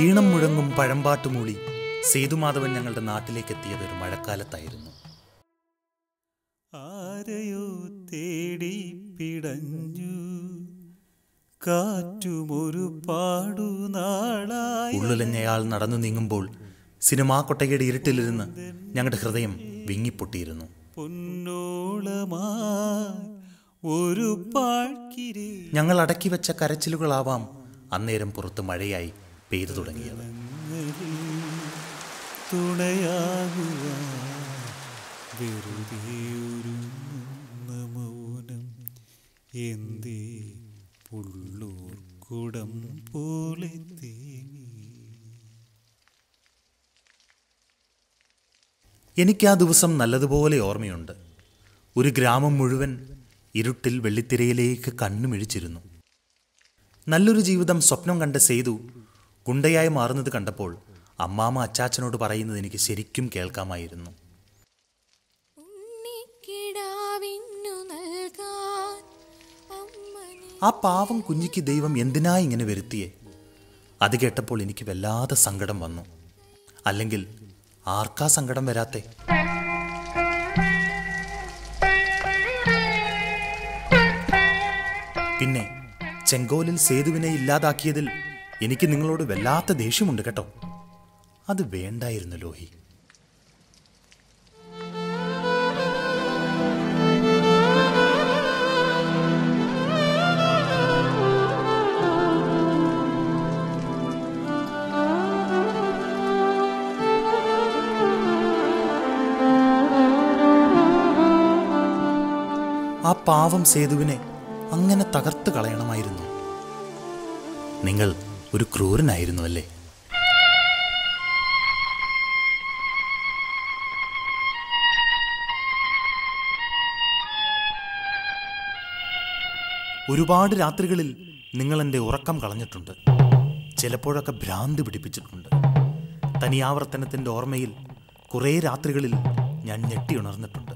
ഈണം മുഴങ്ങും പഴമ്പാട്ടുമൂളി സേതുമാധവൻ ഞങ്ങളുടെ നാട്ടിലേക്ക് എത്തിയത് ഒരു മഴക്കാലത്തായിരുന്നു ആരെയോ തേടി പിടഞ്ഞു കാറ്റുമൊരു പാടു നാളായി ഉള്ളുലഞ്ഞയാൾ നടന്നു നീങ്ങുമ്പോൾ സിനിമാ കൊട്ടകയുടെ ഇരുട്ടിലിരുന്ന് ഞങ്ങളുടെ ഹൃദയം വിങ്ങിപ്പൊട്ടിയിരുന്നു പൊന്നോളമായി ഒരു പാഴ്ക്കിരി ഞങ്ങൾ അടക്കി വെച്ച കരച്ചിലുകളാവാം അന്നേരം പുറത്ത് മഴയായി പെയ്തു തുടങ്ങിയത് തുണയാകുക വെറുതെ ഒരു മൗനം എന്തേ പുള്ളൂർ കുടം പോലെ തേങ്ങി എനിക്ക് ആ ദിവസം നല്ലതുപോലെ ഓർമ്മയുണ്ട് ഒരു ഗ്രാമം മുഴുവൻ ഇരുട്ടിൽ വെള്ളിത്തിരയിലേക്ക് കണ്ണുമിഴിച്ചിരുന്നു നല്ലൊരു ജീവിതം സ്വപ്നം കണ്ട സേതു ഗുണ്ടയായി മാറുന്നത് കണ്ടപ്പോൾ അമ്മാമ്മ അച്ചാച്ചനോട് പറയുന്നത് എനിക്ക് ശരിക്കും കേൾക്കാമായിരുന്നു ഉണ്ണിക്കിടാവിന്നു നൽകാൻ അമ്മനെ ആ പാവം കുഞ്ഞിക്ക് ദൈവം എന്തിനാ ഇങ്ങനെ വരുത്തിയേ അത് കേട്ടപ്പോൾ എനിക്ക് വല്ലാതെ സങ്കടം വന്നു അല്ലെങ്കിൽ ആർക്കാ സങ്കടം വരാത്തെ പിന്നെ ചെങ്കോലിൽ സേതുവിനെ ഇല്ലാതാക്കിയതിൽ എനിക്ക് നിങ്ങളോട് വല്ലാത്ത ദേഷ്യമുണ്ട് കേട്ടോ അത് വേണ്ടായിരുന്നു ലോഹി ആ പാവം സേതുവിനെ അങ്ങനെ തകർത്ത് കളയണമായിരുന്നു നിങ്ങൾ ഒരു ക്രൂരനായിരുന്നു അല്ലേ ഒരുപാട് രാത്രികളിൽ നിങ്ങൾ എൻ്റെ ഉറക്കം കളഞ്ഞിട്ടുണ്ട് ചിലപ്പോഴൊക്കെ ഭ്രാന്ത് പിടിപ്പിച്ചിട്ടുണ്ട് തനിയാവർത്തനത്തിൻ്റെ ഓർമ്മയിൽ കുറേ രാത്രികളിൽ ഞാൻ ഞെട്ടിയുണർന്നിട്ടുണ്ട്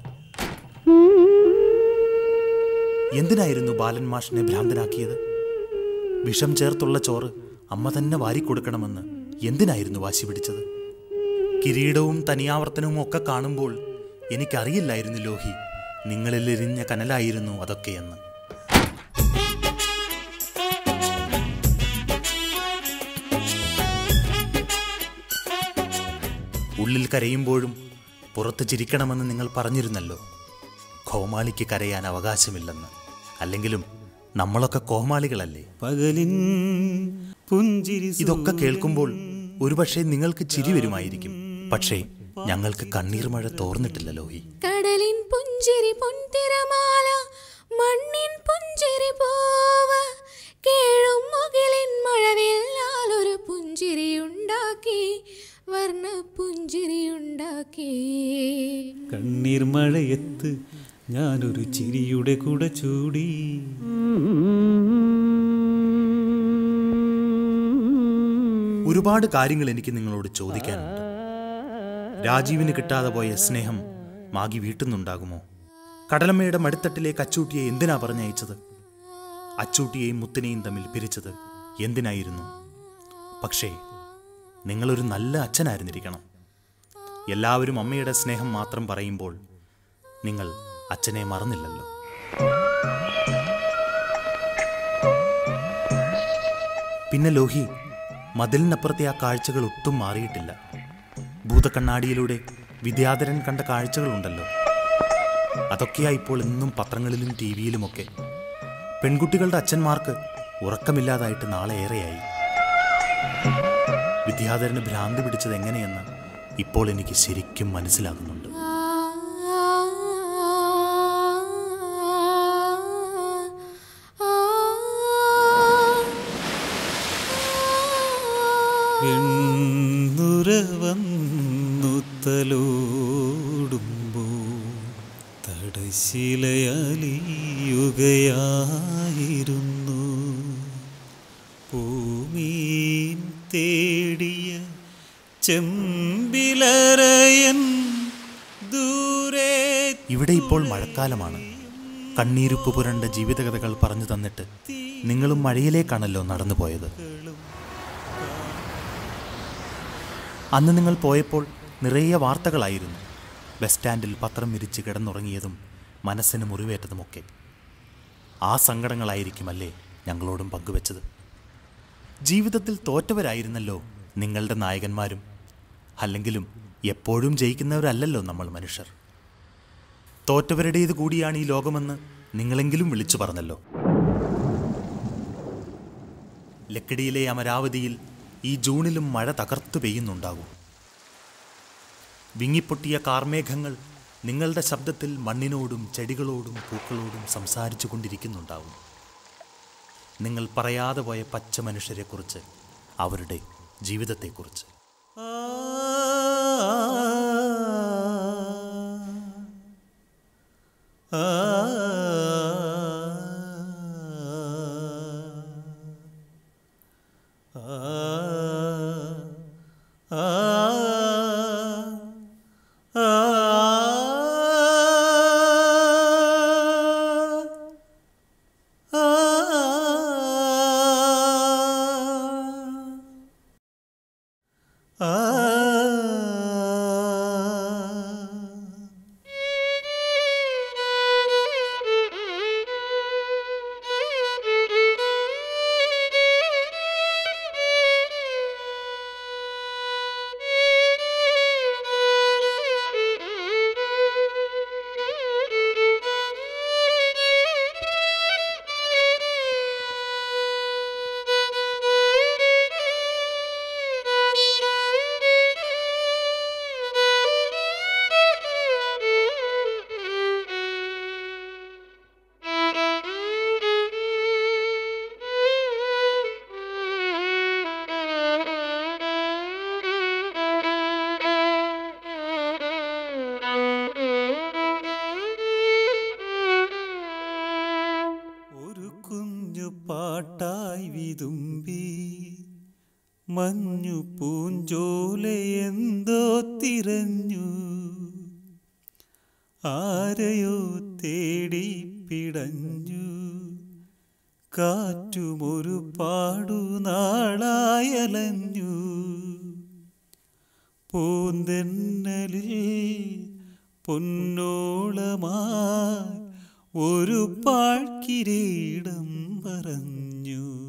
എന്തിനായിരുന്നു ബാലൻ മാഷിനെ ഭ്രാന്തനാക്കിയത് വിഷം ചേർത്തുള്ള ചോറ് അമ്മ തന്നെ വാരിക്കൊടുക്കണമെന്ന് എന്തിനായിരുന്നു വാശി പിടിച്ചത് കിരീടവും തനിയാവർത്തനവും ഒക്കെ കാണുമ്പോൾ എനിക്കറിയില്ലായിരുന്നു ലോഹി നിങ്ങളിൽ എരിഞ്ഞ കനലായിരുന്നു അതൊക്കെയെന്ന് ഉള്ളിൽ കരയുമ്പോഴും പുറത്ത് ചിരിക്കണമെന്ന് നിങ്ങൾ പറഞ്ഞിരുന്നല്ലോ കോമാളിക്ക് കരയാൻ അവകാശമില്ലെന്ന് അല്ലെങ്കിലും നമ്മളൊക്കെ കോമാളികളല്ലേ പകലിൻ പുഞ്ചിരി ഇതൊക്കെ കേൾക്കുമ്പോൾ ഒരുപക്ഷെ നിങ്ങൾക്ക് ചിരി വരുമായിരിക്കും പക്ഷേ ഞങ്ങൾക്ക് കണ്ണീർ മഴ തോർന്നിട്ടില്ല ലോഹി കടലിൻ പുഞ്ചിരി പൊൻതിരമാല മണ്ണിൻ പുഞ്ചിരി പോവ കേഴും മുകിലിൻ മഴവില്ലാൽ ഒരു പുഞ്ചിരി ഉണ്ടാക്കി വർണ്ണ പുഞ്ചിരി ഉണ്ടാക്കി കണ്ണീർ മഴയത്ത് ഞാനൊരു ചിരിയുടെ കൂടെ ചൂടി ഒരുപാട് കാര്യങ്ങൾ എനിക്ക് നിങ്ങളോട് ചോദിക്കാനുണ്ട് രാജീവിന് കിട്ടാതെ പോയ സ്നേഹം മാഗി വീട്ടുന്നുണ്ടാകുമോ കടലമ്മയുടെ മടിത്തട്ടിലേക്ക് അച്ചൂട്ടിയെ എന്തിനാ പറഞ്ഞയച്ചത് അച്ചൂട്ടിയെയും മുത്തിനെയും തമ്മിൽ പിരിച്ചത് എന്തിനായിരുന്നു പക്ഷേ നിങ്ങളൊരു നല്ല അച്ഛനായിരുന്നിരിക്കണം എല്ലാവരും അമ്മയുടെ സ്നേഹം മാത്രം പറയുമ്പോൾ നിങ്ങൾ അച്ഛനെ മറന്നില്ലല്ലോ പിന്നെ ലോഹി മതിലിനപ്പുറത്തെ ആ കാഴ്ചകൾ ഒട്ടും മാറിയിട്ടില്ല ഭൂതക്കണ്ണാടിയിലൂടെ വിദ്യാധരൻ കണ്ട കാഴ്ചകളുണ്ടല്ലോ അതൊക്കെയാ ഇപ്പോൾ എന്നും പത്രങ്ങളിലും ടി വിയിലുമൊക്കെ പെൺകുട്ടികളുടെ അച്ഛന്മാർക്ക് ഉറക്കമില്ലാതായിട്ട് നാളെ ഏറെയായി വിദ്യാധരന് ഭ്രാന്തി പിടിച്ചത് എങ്ങനെയെന്ന് ഇപ്പോൾ എനിക്ക് ശരിക്കും മനസ്സിലാകുന്നുണ്ട് വെണ്ണുര വന്നു തലോടുമ്പോ തടശിലയലിയുകയായിരുന്നു ഭൂമീൻ തേടിയ ചെമ്പിലറയൻ ദൂരെ ഇവിടെ ഇപ്പോൾ മഴക്കാലമാണ് കണ്ണീരുപ്പ് പുരണ്ട ജീവിതകഥകൾ പറഞ്ഞു തന്നിട്ട് നിങ്ങളും മഴയിലേക്കാണല്ലോ നടന്നുപോയത് അന്ന് നിങ്ങൾ പോയപ്പോൾ നിറയെ വാർത്തകളായിരുന്നു ബസ് സ്റ്റാൻഡിൽ പത്രം വിരിച്ച് കിടന്നുറങ്ങിയതും മനസ്സിന് മുറിവേറ്റതുമൊക്കെ ആ സങ്കടങ്ങളായിരിക്കുമല്ലേ ഞങ്ങളോടും പങ്കുവച്ചത് ജീവിതത്തിൽ തോറ്റവരായിരുന്നല്ലോ നിങ്ങളുടെ നായകന്മാരും അല്ലെങ്കിലും എപ്പോഴും ജയിക്കുന്നവരല്ലല്ലോ നമ്മൾ മനുഷ്യർ തോറ്റവരുടേത് കൂടിയാണ് ഈ ലോകമെന്ന് നിങ്ങളെങ്കിലും വിളിച്ചു പറഞ്ഞല്ലോ ലക്കിടിയിലെ അമരാവതിയിൽ ഈ ജൂണിലും മഴ തകർത്തു പെയ്യുന്നുണ്ടാകും വിങ്ങിപ്പൊട്ടിയ കാർമേഘങ്ങൾ നിങ്ങളുടെ ശബ്ദത്തിൽ മണ്ണിനോടും ചെടികളോടും പൂക്കളോടും സംസാരിച്ചു കൊണ്ടിരിക്കുന്നുണ്ടാവും നിങ്ങൾ പറയാതെ പോയ പച്ച മനുഷ്യരെക്കുറിച്ച് അവരുടെ ജീവിതത്തെക്കുറിച്ച് ഒരു കുഞ്ഞു പാട്ടായി വിതുമ്പി മഞ്ഞു പൂഞ്ചോല എന്തോ തിരഞ്ഞു ആരെയോ തേടി പിടഞ്ഞു കാറ്റുമൊരു പാടു നാളായലഞ്ഞു പൂന്തെന്നലിൽ പൊന്നോളമായി ഒരു പാഴ്ക്കിരീടം പറഞ്ഞു